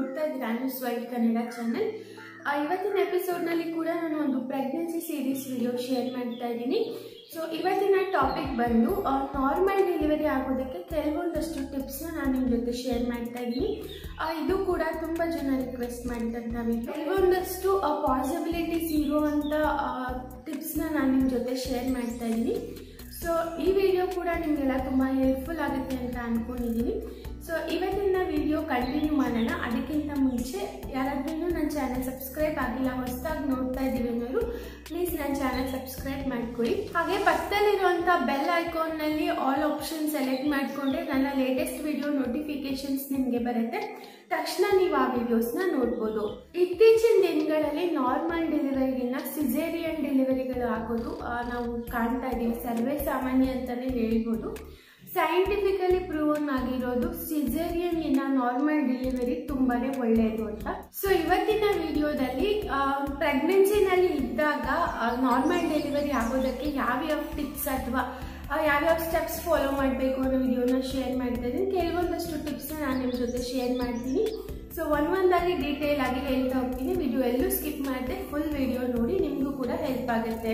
ನೋಡ್ತಾ ಇದ್ದೀರಾ news world Kannada channel ಇವತ್ತಿನ ಎಪಿಸೋಡ್ನಲ್ಲಿ ಕೂಡ ನಾನು ಒಂದು ಪ್ರೆಗ್ನೆನ್ಸಿ ಸೀರೀಸ್ ವಿಡಿಯೋ ಶೇರ್ ಮಾಡ್ತಾ ಇದ್ದೀನಿ ಸೊ ಇವತ್ತಿನ ಟಾಪಿಕ್ ಬಂದು ನಾರ್ಮಲ್ ಡೆಲಿವರಿ ಆಗೋದಕ್ಕೆ ಕೆಲವೊಂದಷ್ಟು ಟಿಪ್ಸ್ನ ನಾನು ನಿಮ್ಮ ಜೊತೆ ಶೇರ್ ಮಾಡ್ತಾ ಇದ್ದೀನಿ ಆ, ಇದು ಕೂಡ ತುಂಬ ಜನ ರಿಕ್ವೆಸ್ಟ್ ಮಾಡಿದಂಥ ವಿಡಿಯೋ ಕೆಲವೊಂದಷ್ಟು ಪಾಸಿಬಿಲಿಟೀಸ್ ಇರುವಂಥ ಟಿಪ್ಸ್ನ ನಾನು ನಿಮ್ಮ ಜೊತೆ ಶೇರ್ ಮಾಡ್ತಾ ಇದ್ದೀನಿ ಸೊ ಈ ವಿಡಿಯೋ ಕೂಡ ನಿಮಗೆಲ್ಲ ತುಂಬ ಹೆಲ್ಪ್ಫುಲ್ ಆಗುತ್ತೆ ಅಂತ ಅಂದ್ಕೊಂಡಿದ್ದೀನಿ ಸೊ ಇವತ್ತಿನ ವಿಡಿಯೋ ಕಂಟಿನ್ಯೂ ಮಾಡೋಣ ಅದಕ್ಕಿಂತ ಮುಂಚೆ ಯಾರಾದ್ರೂ ನನ್ನ ಚಾನಲ್ ಸಬ್ಸ್ಕ್ರೈಬ್ ಆಗಿಲ್ಲ ಹೊಸದಾಗಿ ನೋಡ್ತಾ ಇದ್ದೀವಿ ಅನ್ನೋರು ಪ್ಲೀಸ್ ನನ್ನ ಚಾನಲ್ ಸಬ್ಸ್ಕ್ರೈಬ್ ಮಾಡ್ಕೊಳ್ಳಿ ಹಾಗೆ ಪಕ್ಕದಲ್ಲಿರುವಂಥ ಬೆಲ್ ಐಕಾನ್ನಲ್ಲಿ ಆಲ್ ಆಪ್ಷನ್ ಸೆಲೆಕ್ಟ್ ಮಾಡಿಕೊಂಡ್ರೆ ನನ್ನ ಲೇಟೆಸ್ಟ್ ವಿಡಿಯೋ ನೋಟಿಫಿಕೇಶನ್ಸ್ ನಿಮಗೆ ಬರುತ್ತೆ ತಕ್ಷಣ ನೀವು ಆ ವಿಡಿಯೋಸ್ನ ನೋಡ್ಬೋದು ಇತ್ತೀಚಿನ ದಿನಗಳಲ್ಲಿ ನಾರ್ಮಲ್ ಡೆಲಿವರಿಗಿನ್ನ ಸಿಸೇರಿಯನ್ ಡೆಲಿವರಿಗಳು ಆಗೋದು ಆ, ನಾವು ಕಾಣ್ತಾ ಇದ್ದೀವಿ ಸರ್ವೇ ಸಾಮಾನ್ಯ ಅಂತಲೇ ಹೇಳ್ಬೋದು ಸೈಂಟಿಫಿಕಲಿ ಪ್ರೂವನ್ ಆಗಿರೋದು ಸಿಸೇರಿಯನ್ ಇನ್ನ ನಾರ್ಮಲ್ ಡೆಲಿವರಿ ತುಂಬಾನೇ ಒಳ್ಳೆಯದು ಅಂತ ಸೊ ಇವತ್ತಿನ ವಿಡಿಯೋದಲ್ಲಿ ಪ್ರೆಗ್ನೆನ್ಸಿನಲ್ಲಿ ಇದ್ದಾಗ ನಾರ್ಮಲ್ ಡೆಲಿವರಿ ಆಗೋದಕ್ಕೆ ಯಾವ್ಯಾವ ಟಿಪ್ಸ್ ಅಥವಾ ಯಾವ್ಯಾವ ಸ್ಟೆಪ್ಸ್ ಫಾಲೋ ಮಾಡಬೇಕು ಅನ್ನೋ ವಿಡಿಯೋನ ಶೇರ್ ಮಾಡ್ತಾ ಇದ್ದೀನಿ ಕೆಲವೊಂದಷ್ಟು ಟಿಪ್ಸ್ನ ನಾನು ನಿಮ್ಮ ಜೊತೆ ಶೇರ್ ಮಾಡ್ತೀನಿ ಸೊ ಒನ್ ಒಂದಾಗಿ ಡೀಟೇಲ್ ಆಗಿ ಹೇಳ್ತಾ ಹೋಗ್ತೀನಿ ವಿಡಿಯೋ ಎಲ್ಲೂ ಸ್ಕಿಪ್ ಮಾಡದೆ ಫುಲ್ ವಿಡಿಯೋ ನೋಡಿ ನಿಮಗೂ ಕೂಡ ಹೆಲ್ಪ್ ಆಗುತ್ತೆ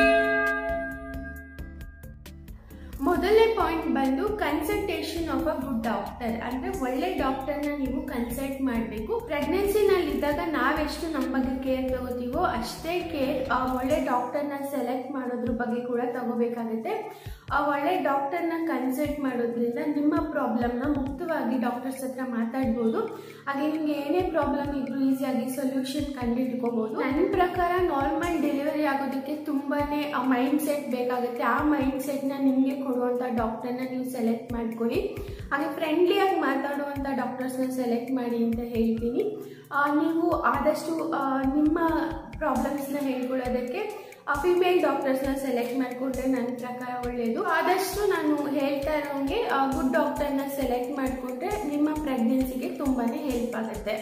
ಮೊದಲನೇ ಪಾಯಿಂಟ್ ಬಂದು consultation of a good doctor ಅಂದ್ರೆ ಒಳ್ಳೆ ಡಾಕ್ಟರ್ನ ನೀವು ಕನ್ಸಲ್ಟ್ ಮಾಡಬೇಕು ಪ್ರೆಗ್ನೆನ್ಸಿನಲ್ಲಿ ಇದ್ದಾಗ ನಾವೆಷ್ಟು ನಮ್ಮ ಬಗ್ಗೆ ಕೇರ್ ತಗೋತೀವೋ ಅಷ್ಟೇ ಕೇರ್ ಆ ಒಳ್ಳೆ ಡಾಕ್ಟರ್ನ ಸೆಲೆಕ್ಟ್ ಮಾಡೋದ್ರ ಬಗ್ಗೆ ಕೂಡ ತಗೋಬೇಕಾಗುತ್ತೆ ಆ ಒಳ್ಳೆ ಡಾಕ್ಟರ್ನ ಕನ್ಸಲ್ಟ್ ಮಾಡೋದ್ರಿಂದ ನಿಮ್ಮ ಪ್ರಾಬ್ಲಮ್ನ ಮುಕ್ತವಾಗಿ ಡಾಕ್ಟರ್ಸ್ ಹತ್ರ ಮಾತಾಡ್ಬೋದು ಹಾಗೆ ನಿಮ್ಗೆ ಏನೇ ಪ್ರಾಬ್ಲಮ್ ಇದ್ರೂ ಈಸಿಯಾಗಿ ಸೊಲ್ಯೂಷನ್ ಕಂಡುಹಿಡ್ಕೋಬಹುದು ನನ್ನ ಪ್ರಕಾರ ನಾರ್ಮಲ್ ಡೆಲಿವರಿ ಆಗೋದಕ್ಕೆ ತುಂಬಾನೇ ಮೈಂಡ್ ಸೆಟ್ ಬೇಕಾಗುತ್ತೆ ಆ ಮೈಂಡ್ ಸೆಟ್ನ ನಿಮಗೆ ಕೊಡುವಂಥ ಡಾಕ್ಟರ್ನ ನೀವು ಸೆಲೆಕ್ಟ್ ಮಾಡ್ಕೊಳ್ಳಿ ಹಾಗೆ ಫ್ರೆಂಡ್ಲಿಯಾಗಿ ಮಾತಾಡುವಂಥ ಡಾಕ್ಟರ್ಸ್ನ ಸೆಲೆಕ್ಟ್ ಮಾಡಿ ಅಂತ ಹೇಳ್ತೀನಿ ಆ, ನೀವು ಆದಷ್ಟು ಆ, ನಿಮ್ಮ ಪ್ರಾಬ್ಲಮ್ಸ್ನ ಹೇಳ್ಕೊಳ್ಳೋದಕ್ಕೆ ಫಿಮೇಲ್ ಡಾಕ್ಟರ್ಸ್ನ ಸೆಲೆಕ್ಟ್ ಮಾಡಿಕೊಂಡ್ರೆ ನನ್ನ ಪ್ರಕಾರ ಒಳ್ಳೆಯದು ಆದಷ್ಟು ನಾನು ಹೇಳ್ತಾ ಇರೋಂಗೆ ಗುಡ್ ಡಾಕ್ಟರ್ನ ಸೆಲೆಕ್ಟ್ ಮಾಡಿಕೊಂಡ್ರೆ ನಿಮ್ಮ ಪ್ರೆಗ್ನೆನ್ಸಿಗೆ ತುಂಬಾನೇ ಹೆಲ್ಪ್ ಆಗುತ್ತೆ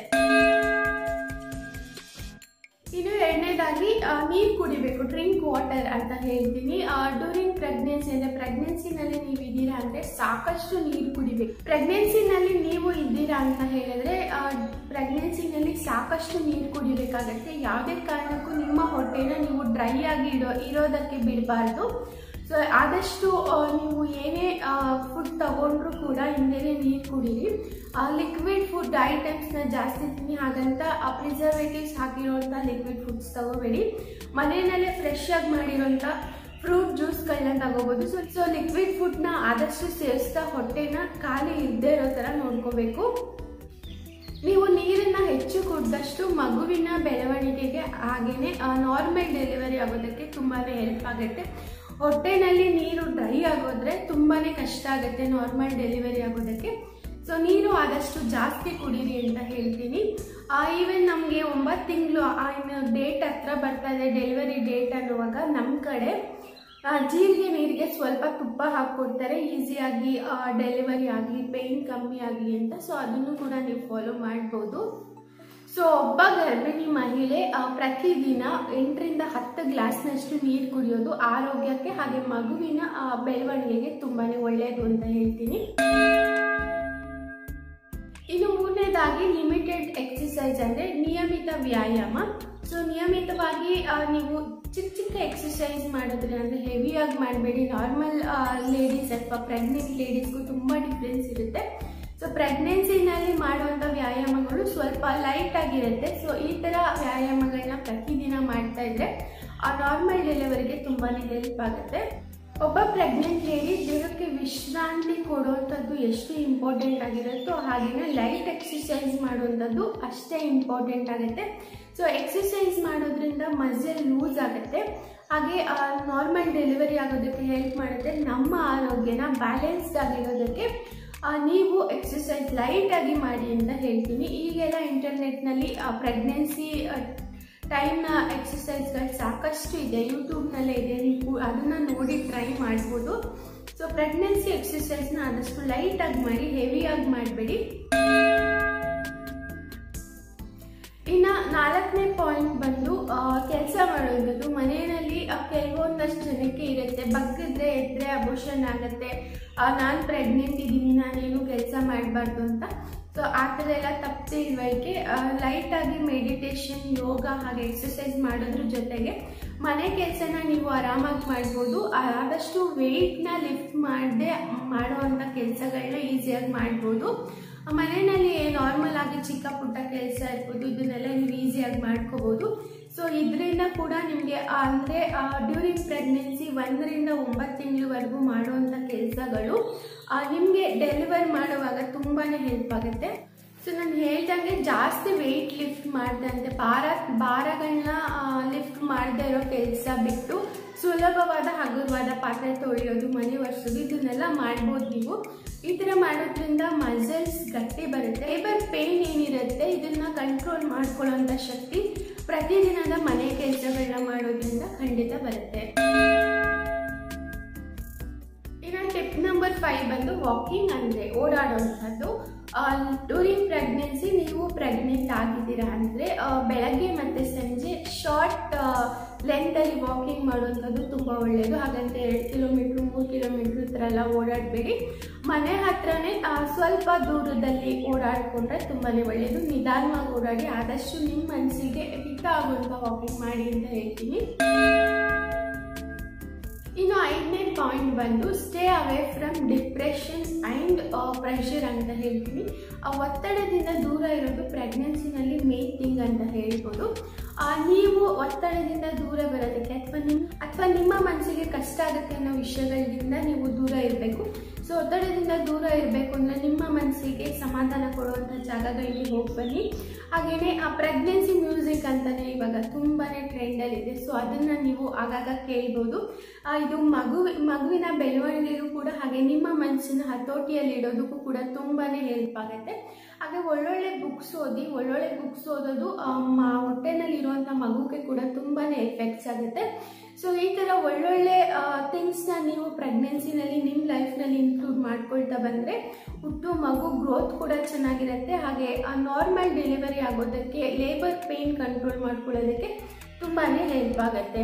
ಇನ್ನು ಎರಡನೇದಾಗಿ ನೀರು ಕುಡಿಬೇಕು ಡ್ರಿಂಕ್ ವಾಟರ್ ಅಂತ ಹೇಳ್ತೀನಿ ಡ್ಯೂರಿಂಗ್ ಪ್ರೆಗ್ನೆನ್ಸಿ ಅಂದ್ರೆ ಪ್ರೆಗ್ನೆನ್ಸಿನಲ್ಲಿ ನೀವು ಇದ್ದೀರಾ ಅಂದ್ರೆ ಸಾಕಷ್ಟು ನೀರು ಕುಡಿಬೇಕು ಪ್ರೆಗ್ನೆನ್ಸಿನಲ್ಲಿ ನೀವು ಇದ್ದೀರಾ ಅಂತ ಹೇಳಿದ್ರೆ ಪ್ರೆಗ್ನೆನ್ಸಿನಲ್ಲಿ ಸಾಕಷ್ಟು ನೀರು ಕುಡಿಬೇಕಾಗತ್ತೆ ಯಾವುದೇ ಕಾರಣಕ್ಕೂ ನಿಮ್ಮ ಹೊಟ್ಟೆನ ನೀವು ಡ್ರೈ ಆಗಿ ಇಡೋ ಇರೋದಕ್ಕೆ ಬಿಡಬಾರ್ದು ಸೊ ಆದಷ್ಟು ಆ, ನೀವು ಏನೇ ಫುಡ್ ತಗೊಂಡ್ರು ಕೂಡ ಹಿಂದೆನೇ ನೀರು ಕುಡೀರಿ ಲಿಕ್ವಿಡ್ ಫುಡ್ ಐಟಮ್ಸ್ನ ಜಾಸ್ತಿ ತಿನ್ನಿ ಹಾಗಂತ ಪ್ರಿಸರ್ವೇಟಿವ್ಸ್ ಹಾಕಿರೋಂಥ ಲಿಕ್ವಿಡ್ ಫುಡ್ಸ್ ತಗೋಬೇಡಿ ಮನೆಯಲ್ಲೇ ಫ್ರೆಶ್ ಆಗಿ ಮಾಡಿರೋಂಥ ಫ್ರೂಟ್ ಜ್ಯೂಸ್ಗಳನ್ನ ತಗೋಬೋದು ಸೊ ಸೊ ಲಿಕ್ವಿಡ್ ಫುಡ್ನ ಆದಷ್ಟು ಸೇರಿಸ್ತಾ ಹೊಟ್ಟೆನ ಖಾಲಿ ಇದ್ದೇ ಇರೋ ಥರ ನೋಡ್ಕೋಬೇಕು ನೀವು ನೀರನ್ನ ಹೆಚ್ಚು ಕುಡಿದಷ್ಟು ಮಗುವಿನ ಬೆಳವಣಿಗೆಗೆ ಹಾಗೇನೆ ನಾರ್ಮಲ್ ಡೆಲಿವರಿ ಆಗೋದಕ್ಕೆ ತುಂಬಾನೇ ಹೆಲ್ಪ್ ಆಗುತ್ತೆ ಹೊಟ್ಟೆನಲ್ಲಿ ನೀರು ಡ್ರೈ ಆಗೋದ್ರೆ ತುಂಬಾನೇ ಕಷ್ಟ ಆಗುತ್ತೆ ನಾರ್ಮಲ್ ಡೆಲಿವರಿ ಆಗೋದಕ್ಕೆ ಸೊ ನೀರು ಆದಷ್ಟು ಜಾಸ್ತಿ ಕುಡೀರಿ ಅಂತ ಹೇಳ್ತೀನಿ ಈವನ್ ನಮಗೆ ಒಂಬತ್ತು ತಿಂಗಳು ಇನ್ನು ಡೇಟ್ ಹತ್ರ ಬರ್ತಾ ಇದೆ ಡೆಲಿವರಿ ಡೇಟ್ ಅನ್ನುವಾಗ ನಮ್ಮ ಕಡೆ ಆ, ಜೀರಿಗೆ ನೀರಿಗೆ ಸ್ವಲ್ಪ ತುಪ್ಪ ಹಾಕ್ಕೊಡ್ತಾರೆ ಈಸಿಯಾಗಿ ಡೆಲಿವರಿ ಆಗಲಿ ಪೇಯ್ನ್ ಕಮ್ಮಿ ಆಗಲಿ ಅಂತ ಸೊ ಅದನ್ನು ಕೂಡ ನೀವು ಫಾಲೋ ಮಾಡ್ಬೋದು ಸೊ ಒಬ್ಬ ಗರ್ಭಿಣಿ ಮಹಿಳೆ ಆ, ಪ್ರತಿದಿನ ಎಂಟರಿಂದ ಹತ್ತು ಗ್ಲಾಸ್ನಷ್ಟು ನೀರು ಕುಡಿಯೋದು ಆರೋಗ್ಯಕ್ಕೆ ಹಾಗೆ ಮಗುವಿನ ಆ, ಬೆಳವಣಿಗೆಗೆ ತುಂಬಾನೇ ಒಳ್ಳೆಯದು ಅಂತ ಹೇಳ್ತೀನಿ ಇನ್ನು ಮೂರನೇದಾಗಿ ಲಿಮಿಟೆಡ್ ಎಕ್ಸಸೈಸ್ ಅಂದರೆ ನಿಯಮಿತ ವ್ಯಾಯಾಮ ಸೊ ನಿಯಮಿತವಾಗಿ ಆ, ನೀವು ಚಿಕ್ಕ ಚಿಕ್ಕ ಎಕ್ಸಸೈಸ್ ಮಾಡಿದ್ರೆ ಅಂದರೆ ಹೆವಿಯಾಗಿ ಮಾಡಬೇಡಿ ನಾರ್ಮಲ್ ಲೇಡೀಸ್ ಅಥವಾ ಪ್ರೆಗ್ನೆಂಟ್ ಲೇಡೀಸ್ಗೂ ತುಂಬ ಡಿಫ್ರೆನ್ಸ್ ಇರುತ್ತೆ ಸೊ ಪ್ರೆಗ್ನೆನ್ಸಿನಲ್ಲಿ ಮಾಡುವಂಥ ವ್ಯಾಯಾಮಗಳು ಸ್ವಲ್ಪ ಲೈಟ್ ಆಗಿರುತ್ತೆ ಸೊ ಈ ಥರ ವ್ಯಾಯಾಮಗಳನ್ನ ಪ್ರತಿದಿನ ಮಾಡ್ತಾ ಇದ್ರೆ ಆ ನಾರ್ಮಲ್ ಡೆಲಿವರಿಗೆ ತುಂಬಾ ಹೆಲ್ಪ್ ಆಗುತ್ತೆ ಒಬ್ಬ ಪ್ರೆಗ್ನೆಂಟ್ ಲೇಡಿ ದೇಹಕ್ಕೆ ವಿಶ್ರಾಂತಿ ಕೊಡುವಂಥದ್ದು ಎಷ್ಟು ಇಂಪಾರ್ಟೆಂಟ್ ಆಗಿರುತ್ತೋ ಹಾಗೆಯೇ ಲೈಟ್ ಎಕ್ಸಸೈಸ್ ಮಾಡುವಂಥದ್ದು ಅಷ್ಟೇ ಇಂಪಾರ್ಟೆಂಟ್ ಆಗುತ್ತೆ ಸೊ ಎಕ್ಸಸೈಸ್ ಮಾಡೋದ್ರಿಂದ ಮಸಲ್ ಲೂಸ್ ಆಗುತ್ತೆ ಹಾಗೆ ನಾರ್ಮಲ್ ಡೆಲಿವರಿ ಆಗೋದಕ್ಕೆ ಹೆಲ್ಪ್ ಮಾಡುತ್ತೆ ನಮ್ಮ ಆರೋಗ್ಯನ ಬ್ಯಾಲೆನ್ಸ್ಡ್ ಆಗಿರೋದಕ್ಕೆ ಆ, ನೀವು ಎಕ್ಸಸೈಸ್ ಲೈಟಾಗಿ ಮಾಡಿ ಅಂತ ಹೇಳ್ತೀನಿ ಈಗೆಲ್ಲ ಇಂಟರ್ನೆಟ್ನಲ್ಲಿ ಪ್ರೆಗ್ನೆನ್ಸಿ ಟೈಮ್ನ ಎಕ್ಸಸೈಸ್ಗಳು ಸಾಕಷ್ಟು ಇದೆ ಯೂಟ್ಯೂಬ್ನಲ್ಲೇ ಇದೆ ನೀವು ಅದನ್ನು ನೋಡಿ ಟ್ರೈ ಮಾಡ್ಬೋದು ಸೊ ಪ್ರೆಗ್ನೆನ್ಸಿ ಎಕ್ಸಸೈಸ್ನ ಆದಷ್ಟು ಲೈಟಾಗಿ ಮಾಡಿ ಹೆವಿಯಾಗಿ ಮಾಡಬೇಡಿ ಇನ್ನು ನಾಲ್ಕನೇ ಪಾಯಿಂಟ್ ಬಂದು ಕೆಲಸ ಮಾಡೋದು ಮನೆಯಲ್ಲಿ ಆ, ಕೆಲವೊಂದಷ್ಟು ಜನಕ್ಕೆ ಇರುತ್ತೆ ಬಗ್ಗಿದ್ರೆ ಎದ್ರೆ ಅಬೋಷನ್ ಆಗುತ್ತೆ ನಾನು ಪ್ರೆಗ್ನೆಂಟ್ ಇದ್ದೀನಿ ನಾನೇನು ಕೆಲಸ ಮಾಡಬಾರ್ದು ಅಂತ ಸೊ ಆ ಥರ ಎಲ್ಲ ತಪ್ಪು ತಿಳುವಳಿಕೆ ಲೈಟಾಗಿ ಮೆಡಿಟೇಷನ್ ಯೋಗ ಹಾಗೆ ಎಕ್ಸಸೈಸ್ ಮಾಡೋದ್ರ ಜೊತೆಗೆ ಮನೆ ಕೆಲಸನ ನೀವು ಆರಾಮಾಗಿ ಮಾಡ್ಬೋದು ಆದಷ್ಟು ವೆಯ್ಟ್ನ ಲಿಫ್ಟ್ ಮಾಡದೆ ಮಾಡುವಂಥ ಕೆಲಸಗಳನ್ನ ಈಸಿಯಾಗಿ ಮಾಡ್ಬೋದು ಮನೆಯಲ್ಲಿ ನಾರ್ಮಲ್ ಆಗಿ ಚಿಕ್ಕ ಪುಟ್ಟ ಕೆಲಸ ಇರ್ಬೋದು ಇದನ್ನೆಲ್ಲ ನೀವು ಈಸಿಯಾಗಿ ಮಾಡ್ಕೋಬೋದು ಸೊ ಇದರಿಂದ ಕೂಡ ನಿಮಗೆ ಅಂದರೆ ಡ್ಯೂರಿಂಗ್ ಪ್ರೆಗ್ನೆನ್ಸಿ ಒಂದರಿಂದ ಒಂಬತ್ತು ತಿಂಗಳವರೆಗೂ ಮಾಡುವಂಥ ಕೆಲಸಗಳು ನಿಮಗೆ ಡೆಲಿವರ್ ಮಾಡುವಾಗ ತುಂಬಾ ಹೆಲ್ಪ್ ಆಗುತ್ತೆ ಸೊ ನಾನು ಹೇಳ್ದಂಗೆ ಜಾಸ್ತಿ ವೆಯ್ಟ್ ಲಿಫ್ಟ್ ಮಾಡ್ದಂತೆ ಭಾರ ಭಾರಗಳನ್ನ ಲಿಫ್ಟ್ ಮಾಡದೇ ಇರೋ ಕೆಲಸ ಬಿಟ್ಟು ಸುಲಭವಾದ ಹಗುರವಾದ ಪಾತ್ರೆ ತೊಳೆಯೋದು ಮನೆ ಒರೆಸೋದು ಇದನ್ನೆಲ್ಲ ಮಾಡ್ಬೋದು ನೀವು ಈ ಥರ ಮಾಡೋದ್ರಿಂದ ಮಸಲ್ಸ್ ಗಟ್ಟಿ ಬರುತ್ತೆ ಲೇಬರ್ ಪೇಯ್ನ್ ಏನಿರುತ್ತೆ ಇದನ್ನ ಕಂಟ್ರೋಲ್ ಮಾಡ್ಕೊಳ್ಳೋಂಥ ಶಕ್ತಿ ಪ್ರತಿದಿನದ ಮನೆ ಕೆಲಸಗಳನ್ನ ಮಾಡೋದ್ರಿಂದ ಖಂಡಿತ ಬರುತ್ತೆ ಇನ್ನು ಟಿಪ್ ನಂಬರ್ ಫೈವ್ ಬಂದು ವಾಕಿಂಗ್ ಅಂದರೆ ಓಡಾಡುವಂಥದ್ದು ಡ್ಯೂರಿಂಗ್ ಪ್ರೆಗ್ನೆನ್ಸಿ ನೀವು ಪ್ರೆಗ್ನೆಂಟ್ ಆಗಿದ್ದೀರಾ ಅಂದರೆ ಬೆಳಗ್ಗೆ ಮತ್ತು ಸಂಜೆ ಶಾರ್ಟ್ ಲೆಂತಲ್ಲಿ ವಾಕಿಂಗ್ ಮಾಡುವಂಥದ್ದು ತುಂಬ ಒಳ್ಳೆಯದು ಹಾಗಂತ ಎರಡು ಕಿಲೋಮೀಟ್ರ್ ಮೂರು ಕಿಲೋಮೀಟ್ರ್ ಈ ಥರ ಎಲ್ಲ ಓಡಾಡಬೇಡಿ ಮನೆ ಹತ್ರನೇ ಸ್ವಲ್ಪ ದೂರದಲ್ಲಿ ಓಡಾಡಿಕೊಂಡ್ರೆ ತುಂಬಾ ಒಳ್ಳೆಯದು ನಿಧಾನವಾಗಿ ಓಡಾಡಿ ಆದಷ್ಟು ನಿಮ್ಮ ಮನಸ್ಸಿಗೆ ಹಿತ ಆಗುವಂಥ ವಾಕಿಂಗ್ ಮಾಡಿ ಅಂತ ಹೇಳ್ತೀನಿ ಇನ್ನು ಐದನೇ ಪಾಯಿಂಟ್ ಬಂದು stay away from depression and pressure ಅಂತ ಹೇಳ್ತೀನಿ ಆ ಒತ್ತಡದಿಂದ ದೂರ ಇರೋದು ಪ್ರೆಗ್ನೆನ್ಸಿನಲ್ಲಿ ಮೇನ್ ಥಿಂಗ್ ಅಂತ ಹೇಳ್ಬೋದು ನೀವು ಒತ್ತಡದಿಂದ ದೂರ ಬರೋದಕ್ಕೆ ಅಥವಾ ನಿಮ್ಮ ಅಥವಾ ನಿಮ್ಮ ಮನಸ್ಸಿಗೆ ಕಷ್ಟ ಆಗುತ್ತೆ ಅನ್ನೋ ವಿಷಯಗಳಿಂದ ನೀವು ದೂರ ಇರಬೇಕು ಸೊ ಒತ್ತಡದಿಂದ ದೂರ ಇರಬೇಕು ಅಂದರೆ ನಿಮ್ಮ ಮನಸ್ಸಿಗೆ ಸಮಾಧಾನ ಕೊಡುವಂಥ ಜಾಗಗಳಿಗೆ ಹೋಗಿ ಬನ್ನಿ ಹಾಗೆಯೇ ಆ ಪ್ರೆಗ್ನೆನ್ಸಿ ಮ್ಯೂಸಿಕ್ ಅಂತಲೇ ಇವಾಗ ತುಂಬಾ ಟ್ರೆಂಡಲ್ಲಿದೆ ಸೊ ಅದನ್ನು ನೀವು ಆಗಾಗ ಕೇಳ್ಬೋದು ಇದು ಮಗು ಮಗುವಿನ ಬೆಳವಣಿಗೆಗೂ ಕೂಡ ಹಾಗೆ ನಿಮ್ಮ ಮನಸ್ಸಿನ ಹತೋಟಿಯಲ್ಲಿ ಇಡೋದಕ್ಕೂ ಕೂಡ ತುಂಬಾ ಹೆಲ್ಪ್ ಆಗುತ್ತೆ ಹಾಗೆ ಒಳ್ಳೊಳ್ಳೆ ಬುಕ್ಸ್ ಓದಿ ಒಳ್ಳೊಳ್ಳೆ ಬುಕ್ಸ್ ಓದೋದು ಹೊಟ್ಟೆನಲ್ಲಿ ಇರುವಂಥ ಮಗುಗೆ ಕೂಡ ತುಂಬಾ ಎಫೆಕ್ಟ್ಸ್ ಆಗುತ್ತೆ ಸೊ ಈ ಥರ ಒಳ್ಳೊಳ್ಳೆ ಥಿಂಗ್ಸ್ನ ನೀವು ಪ್ರೆಗ್ನೆನ್ಸಿನಲ್ಲಿ ನಿಮ್ಮ ಲೈಫ್ನಲ್ಲಿ ಇನ್ಕ್ಲೂಡ್ ಮಾಡ್ಕೊಳ್ತಾ ಬಂದರೆ ಹುಟ್ಟು ಮಗು ಗ್ರೋತ್ ಕೂಡ ಚೆನ್ನಾಗಿರುತ್ತೆ ಹಾಗೆ ನಾರ್ಮಲ್ ಡೆಲಿವರಿ ಆಗೋದಕ್ಕೆ ಲೇಬರ್ ಪೇನ್ ಕಂಟ್ರೋಲ್ ಮಾಡ್ಕೊಳ್ಳೋದಕ್ಕೆ ತುಂಬಾ ಹೆಲ್ಪ್ ಆಗುತ್ತೆ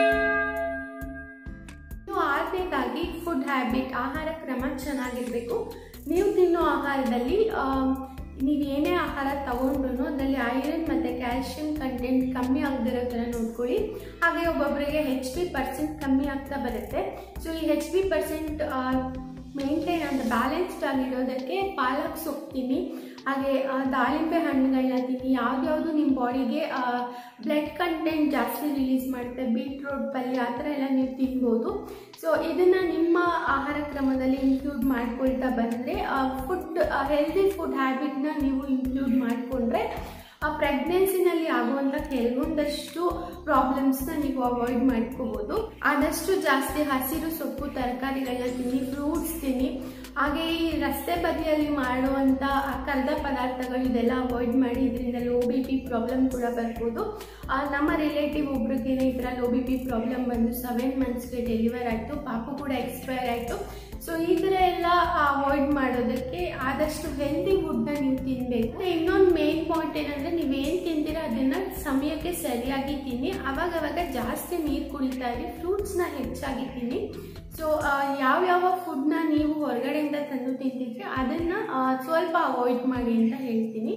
ಆರನೇದಾಗಿ ಫುಡ್ ಹ್ಯಾಬಿಟ್ ಆಹಾರ ಕ್ರಮ ಚೆನ್ನಾಗಿರಬೇಕು ನೀವು ತಿನ್ನೋ ಆಹಾರದಲ್ಲಿ ನೀವು ಏನೇ ಆಹಾರ ತಗೊಂಡ್ರು ಅದರಲ್ಲಿ ಐರನ್ ಮತ್ತು ಕ್ಯಾಲ್ಶಿಯಂ ಕಂಟೆಂಟ್ ಕಮ್ಮಿ ಆಗದಿರೋ ಥರ ನೋಡ್ಕೊಳ್ಳಿ ಹಾಗೆ ಒಬ್ಬೊಬ್ಬರಿಗೆ ಹೆಚ್ ಪಿ ಪರ್ಸೆಂಟ್ ಕಮ್ಮಿ ಆಗ್ತಾ ಬರುತ್ತೆ ಸೊ ಈ ಹೆಚ್ ಪಿ ಪರ್ಸೆಂಟ್ ಮೇಂಟೈನ್ ಅಂದರೆ ಬ್ಯಾಲೆನ್ಸ್ಡ್ ಆಗಿರೋದಕ್ಕೆ ಪಾಲಕ್ ಸೊಪ್ಪು ತಿನ್ನಿ ಹಾಗೆ ದಾಳಿಂಬೆ ಹಣ್ಣುಗಳನ್ನ ತಿನ್ನಿ ಯಾವ್ದ್ಯಾವುದು ನಿಮ್ಮ ಬಾಡಿಗೆ ಬ್ಲಡ್ ಕಂಟೆಂಟ್ ಜಾಸ್ತಿ ರಿಲೀಸ್ ಮಾಡುತ್ತೆ ಬೀಟ್ರೋಟ್ ಪಲ್ಯ ಆ ಥರ ಎಲ್ಲ ನೀವು ತಿನ್ಬೋದು ಸೊ ಇದನ್ನು ನಿಮ್ಮ ಆಹಾರ ಕ್ರಮದಲ್ಲಿ ಇನ್ಕ್ಲೂಡ್ ಮಾಡ್ಕೊಳ್ತಾ ಬಂದರೆ ಫುಡ್ ಹೆಲ್ದಿ ಫುಡ್ ಹ್ಯಾಬಿಟ್ನ ನೀವು ಇನ್ಕ್ಲೂಡ್ ಮಾಡಿಕೊಂಡ್ರೆ ಆ ಪ್ರೆಗ್ನೆನ್ಸಿನಲ್ಲಿ ಆಗುವಂಥ ಕೆಲವೊಂದಷ್ಟು ಪ್ರಾಬ್ಲಮ್ಸ್ನ ನೀವು ಅವಾಯ್ಡ್ ಮಾಡ್ಕೋಬೋದು ಆದಷ್ಟು ಜಾಸ್ತಿ ಹಸಿರು ಸೊಪ್ಪು ತರಕಾರಿಗಳನ್ನ ತಿನ್ನಿ ಫ್ರೂಟ್ಸ್ ತಿನ್ನಿ ಹಾಗೆ ಈ ರಸ್ತೆ ಬದಿಯಲ್ಲಿ ಮಾಡುವಂಥ ಕರ್ದ ಪದಾರ್ಥಗಳು ಇದೆಲ್ಲ ಅವಾಯ್ಡ್ ಮಾಡಿ ಇದರಿಂದ ಲೋ ಬಿ ಪಿ ಪ್ರಾಬ್ಲಮ್ ಕೂಡ ಬರ್ಬೋದು ನಮ್ಮ ರಿಲೇಟಿವ್ ಒಬ್ರಿಗೆ ಈ ಥರ ಲೋ ಬಿ ಪಿ ಪ್ರಾಬ್ಲಮ್ ಬಂದು ಸೆವೆನ್ ಮಂತ್ಸ್ಗೆ ಡೆಲಿವರ್ ಆಯಿತು ಪಾಪು ಕೂಡ ಎಕ್ಸ್ಪೈರ್ ಆಯಿತು ಸೊ ಈ ಥರ ಎಲ್ಲ ಅವಾಯ್ಡ್ ಮಾಡೋದಕ್ಕೆ ಆದಷ್ಟು ಹೆಲ್ದಿ ಫುಡ್ನ ನೀವು ತಿನ್ನಬೇಕು ಇನ್ನೊಂದು ಮೇನ್ ಪಾಯಿಂಟ್ ಏನಂದರೆ ನೀವೇನು ತಿಂತೀರೋ ಅದನ್ನು ಸಮಯಕ್ಕೆ ಸರಿಯಾಗಿ ತಿನ್ನಿ ಅವಾಗವಾಗ ಜಾಸ್ತಿ ನೀರು ಕುಡಿತಾ ಇರಿ ಫ್ರೂಟ್ಸ್ನ ಹೆಚ್ಚಾಗಿ ತಿನ್ನಿ ಸೊ ಯಾವ್ಯಾವ ಫುಡ್ನ ನೀವು ಹೊರಗಡೆಯಿಂದ ತಂದು ತಿಂತಿದ್ರೆ ಅದನ್ನು ಸ್ವಲ್ಪ ಅವಾಯ್ಡ್ ಮಾಡಿ ಅಂತ ಹೇಳ್ತೀನಿ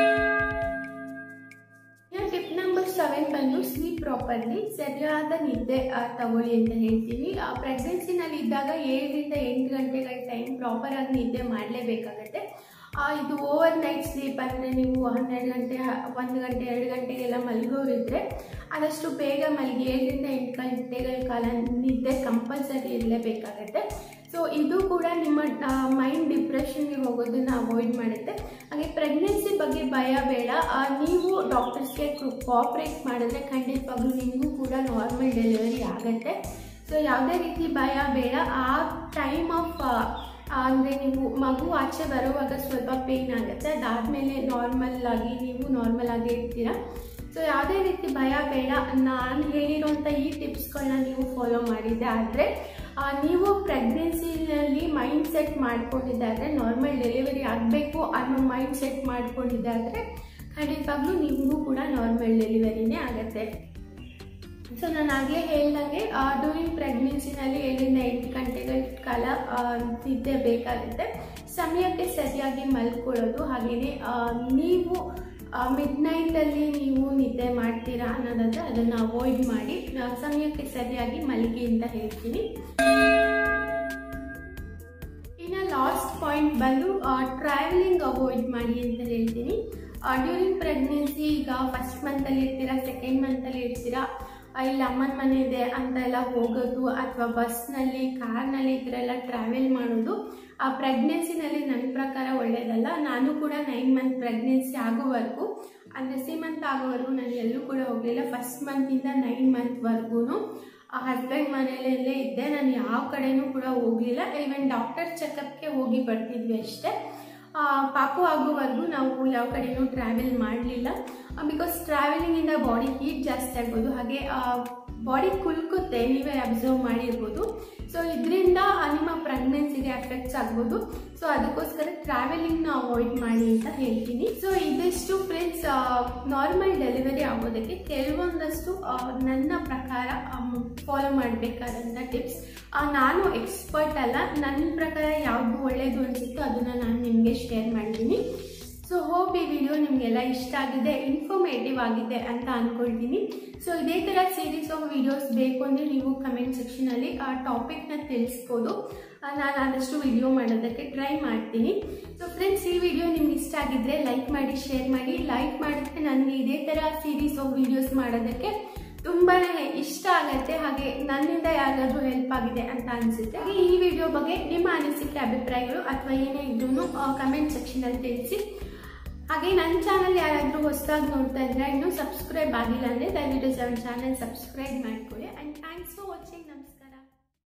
ಟಿಪ್ ನಂಬರ್ ಸೆವೆನ್ ಬಂದು ಸ್ಲೀಪ್ ಪ್ರಾಪರ್ಲಿ ಸರಿಯಾದ ನಿದ್ದೆ ತಗೊಳ್ಳಿ ಅಂತ ಹೇಳ್ತೀನಿ ಪ್ರೆಗ್ನೆನ್ಸಿನಲ್ಲಿ ಇದ್ದಾಗ ಏಳರಿಂದ ಎಂಟು ಗಂಟೆಗಳ ಟೈಮ್ ಪ್ರಾಪರ್ ಆಗಿ ನಿದ್ದೆ ಮಾಡಲೇಬೇಕಾಗತ್ತೆ ಇದು ಓವರ್ ನೈಟ್ ಸ್ಲೀಪ್ ಅಂದರೆ ನೀವು ಹನ್ನೆರಡು ಗಂಟೆ ಒಂದು ಗಂಟೆ ಎರಡು ಗಂಟೆಗೆಲ್ಲ ಮಲಗೋರಿದ್ರೆ ಆದಷ್ಟು ಬೇಗ ಮಲಗಿ ಏಳರಿಂದ ಎಂಟು ಗಂಟೆಗಳ ಕಾಲ ನಿದ್ದೆ ಕಂಪಲ್ಸರಿ ಇರಲೇಬೇಕಾಗತ್ತೆ ಸೊ ಇದು ಕೂಡ ನಿಮ್ಮ ಮೈಂಡ್ ಡಿಪ್ರೆಷನ್ಗೆ ಹೋಗೋದನ್ನ ಅವಾಯ್ಡ್ ಮಾಡುತ್ತೆ ಹಾಗೆ ಪ್ರೆಗ್ನೆನ್ಸಿ ಬಗ್ಗೆ ಭಯ ಬೇಡ ನೀವು ಡಾಕ್ಟರ್ಸ್ಗೆ ಕೋಆಪ್ರೇಟ್ ಮಾಡಿದ್ರೆ ಖಂಡಿತವಾಗ್ಲೂ ನಿಮಗೂ ಕೂಡ ನಾರ್ಮಲ್ ಡೆಲಿವರಿ ಆಗುತ್ತೆ ಸೊ ಯಾವುದೇ ರೀತಿ ಭಯ ಬೇಡ ಆ ಟೈಮ್ ಆಫ್ ಅಂದರೆ ನೀವು ಮಗು ಆಚೆ ಬರುವಾಗ ಸ್ವಲ್ಪ ಪೇಯ್ನ್ ಆಗುತ್ತೆ ಅದಾದಮೇಲೆ ನಾರ್ಮಲ್ ಆಗಿ ನೀವು ನಾರ್ಮಲ್ ಆಗಿ ಇರ್ತೀರ ಸೊ ಯಾವುದೇ ರೀತಿ ಭಯ ಬೇಡ ನಾನು ಹೇಳಿರೋಂಥ ಈ ಟಿಪ್ಸ್ಗಳನ್ನ ನೀವು ಫಾಲೋ ಮಾಡಿದ್ದೆ ಆದರೆ ನೀವು ಪ್ರೆಗ್ನೆನ್ಸಿನಲ್ಲಿ ಮೈಂಡ್ ಸೆಟ್ ಮಾಡ್ಕೊಂಡಿದ್ದಾದರೆ ನಾರ್ಮಲ್ ಡೆಲಿವರಿ ಆಗಬೇಕು ಅನ್ನೋ ಮೈಂಡ್ ಸೆಟ್ ಮಾಡ್ಕೊಂಡಿದ್ದಾದರೆ ಖಂಡಿತವಾಗ್ಲೂ ನಿಮಗೂ ಕೂಡ ನಾರ್ಮಲ್ ಡೆಲಿವರಿನೇ ಆಗುತ್ತೆ ಸೊ ನಾನು ಆಗಲೇ ಹೇಳ್ದಂಗೆ ಡ್ಯೂರಿಂಗ್ ಪ್ರೆಗ್ನೆನ್ಸಿನಲ್ಲಿ ಏಳರಿಂದ ಎಂಟು ಗಂಟೆಗಳ ಕಾಲ ಆ, ನಿದ್ದೆ ಬೇಕಾಗುತ್ತೆ ಸಮಯಕ್ಕೆ ಸರಿಯಾಗಿ ಮಲ್ಕೊಳ್ಳೋದು ಹಾಗೆಯೇ ಆ, ನೀವು ಮಿಡ್ ನೈಟಲ್ಲಿ ನೀವು ನಿದ್ದೆ ಮಾಡ್ತೀರಾ ಅನ್ನೋದಾದರೆ ಅದನ್ನು ಅವಾಯ್ಡ್ ಮಾಡಿ ಆ, ಸಮಯಕ್ಕೆ ಸರಿಯಾಗಿ ಮಲಗಿ ಅಂತ ಹೇಳ್ತೀನಿ ಇನ್ನು ಲಾಸ್ಟ್ ಪಾಯಿಂಟ್ ಬಂದು ಟ್ರಾವೆಲಿಂಗ್ ಅವಾಯ್ಡ್ ಮಾಡಿ ಅಂತ ಹೇಳ್ತೀನಿ ಡ್ಯೂರಿಂಗ್ ಪ್ರೆಗ್ನೆನ್ಸಿ ಈಗ ಫಸ್ಟ್ ಮಂತಲ್ಲಿ ಇರ್ತೀರಾ ಸೆಕೆಂಡ್ ಮಂತಲ್ಲಿ ಇರ್ತೀರಾ ಆ, ಇಲ್ಲಿ ಅಮ್ಮನ ಮನೆ ಇದೆ ಅಂತ ಎಲ್ಲ ಹೋಗೋದು ಅಥವಾ ಬಸ್ನಲ್ಲಿ ಕಾರ್ನಲ್ಲಿ ಈ ಥರ ಎಲ್ಲ ಟ್ರಾವೆಲ್ ಮಾಡೋದು ಆ ಪ್ರೆಗ್ನೆನ್ಸಿನಲ್ಲಿ ನನ್ನ ಪ್ರಕಾರ ಒಳ್ಳೆಯದಲ್ಲ ನಾನು ಕೂಡ ನೈನ್ ಮಂತ್ ಪ್ರೆಗ್ನೆನ್ಸಿ ಆಗೋವರೆಗೂ ಅಂದರೆ ಸೀಮಂತ್ ಆಗೋವರೆಗೂ ನಾನು ಎಲ್ಲೂ ಕೂಡ ಹೋಗಲಿಲ್ಲ ಫಸ್ಟ್ ಮಂತಿಂದ ನೈನ್ ಮಂತ್ವರೆಗೂ ಆ ಹಸ್ಬೆಂಡ್ ಮನೆಯಲ್ಲೇ ಇದ್ದೆ ನಾನು ಯಾವ ಕಡೆನೂ ಕೂಡ ಹೋಗಲಿಲ್ಲ ಈವನ್ ಡಾಕ್ಟರ್ ಚೆಕಪ್ಗೆ ಹೋಗಿ ಬರ್ತಿದ್ವಿ ಅಷ್ಟೇ ಆ, ಪಾಪು ಆಗೋವರೆಗೂ ನಾವು ಯಾವ ಕಡೆನೂ ಟ್ರಾವೆಲ್ ಮಾಡಲಿಲ್ಲ ಬಿಕಾಸ್ ಟ್ರಾವೆಲಿಂಗಿಂದ ಬಾಡಿ ಹೀಟ್ ಜಾಸ್ತಿ ಆಗ್ಬೋದು ಹಾಗೆ ಬಾಡಿ ಕುಲ್ಕುತ್ತೆ ನೀವೇ ಅಬ್ಸರ್ವ್ ಮಾಡಿರ್ಬೋದು ಸೊ ಇದರಿಂದ ನಿಮ್ಮ ಪ್ರೆಗ್ನೆನ್ಸಿಗೆ ಎಫೆಕ್ಟ್ಸ್ ಆಗ್ಬೋದು ಸೊ ಅದಕ್ಕೋಸ್ಕರ ಟ್ರಾವೆಲಿಂಗ್ನ ಅವಾಯ್ಡ್ ಮಾಡಿ ಅಂತ ಹೇಳ್ತೀನಿ ಸೊ ಇದಿಷ್ಟು ಫ್ರೆಂಡ್ಸ್ ನಾರ್ಮಲ್ ಡೆಲಿವರಿ ಆಗೋದಕ್ಕೆ ಕೆಲವೊಂದಷ್ಟು ಆ, ನನ್ನ ಪ್ರಕಾರ ಫಾಲೋ ಮಾಡಬೇಕಾದಂಥ ಟಿಪ್ಸ್ ನಾನು ಎಕ್ಸ್ಪರ್ಟ್ ಅಲ್ಲ ನನ್ನ ಪ್ರಕಾರ ಯಾವುದು ಒಳ್ಳೆಯದು ಅನಿಸುತ್ತೋ ಅದನ್ನು ನಾನು ನಿಮಗೆ ಶೇರ್ ಮಾಡಿದ್ದೀನಿ ಸೊ ಹೋಪ್ ಈ ವಿಡಿಯೋ ನಿಮಗೆಲ್ಲ ಇಷ್ಟ ಆಗಿದೆ ಇನ್ಫಾರ್ಮೇಟಿವ್ ಆಗಿದೆ ಅಂತ ಅಂದ್ಕೊಳ್ತೀನಿ ಸೊ ಇದೇ ಥರ ಸೀರೀಸ್ ಆಫ್ ವಿಡಿಯೋಸ್ ಬೇಕು ಅಂದರೆ ನೀವು ಕಮೆಂಟ್ ಸೆಕ್ಷನಲ್ಲಿ ಆ ಟಾಪಿಕ್ನ ತಿಳಿಸ್ಬೋದು ಆ, ನಾನು ಆದಷ್ಟು ವಿಡಿಯೋ ಮಾಡೋದಕ್ಕೆ ಟ್ರೈ ಮಾಡ್ತೀನಿ ಸೊ ಫ್ರೆಂಡ್ಸ್ ಈ ವಿಡಿಯೋ ನಿಮ್ಗೆ ಇಷ್ಟ ಆಗಿದ್ರೆ ಲೈಕ್ ಮಾಡಿ ಶೇರ್ ಮಾಡಿ ಲೈಕ್ ಮಾಡಿದ್ರೆ ನನಗೆ ಇದೇ ಥರ ಸೀರೀಸ್ ಆಫ್ ವಿಡಿಯೋಸ್ ಮಾಡೋದಕ್ಕೆ ತುಂಬಾ ಇಷ್ಟ ಆಗುತ್ತೆ ಹಾಗೆ ನನ್ನಿಂದ ಯಾರಿಗಾದ್ರೂ ಹೆಲ್ಪ್ ಆಗಿದೆ ಅಂತ ಅನಿಸುತ್ತೆ ಹಾಗೆ ಈ ವಿಡಿಯೋ ಬಗ್ಗೆ ನಿಮ್ಮ ಅನಿಸಿಕೆ ಅಭಿಪ್ರಾಯಗಳು ಅಥವಾ ಏನೇ ಇದ್ರೂ ಕಮೆಂಟ್ ಸೆಕ್ಷನಲ್ಲಿ ತಿಳಿಸಿ ಹಾಗೆ ನನ್ನ ಚಾನಲ್ ಯಾರಾದರೂ ಹೊಸದಾಗಿ ನೋಡ್ತಾ ಇದ್ರೆ ಇನ್ನೂ ಸಬ್ಸ್ಕ್ರೈಬ್ ಆಗಿಲ್ಲ ಅಂದರೆ ದಯವಿಟ್ಟು ಸೆವೆನ್ ಚಾನಲ್ ಸಬ್ಸ್ಕ್ರೈಬ್ ಮಾಡಿ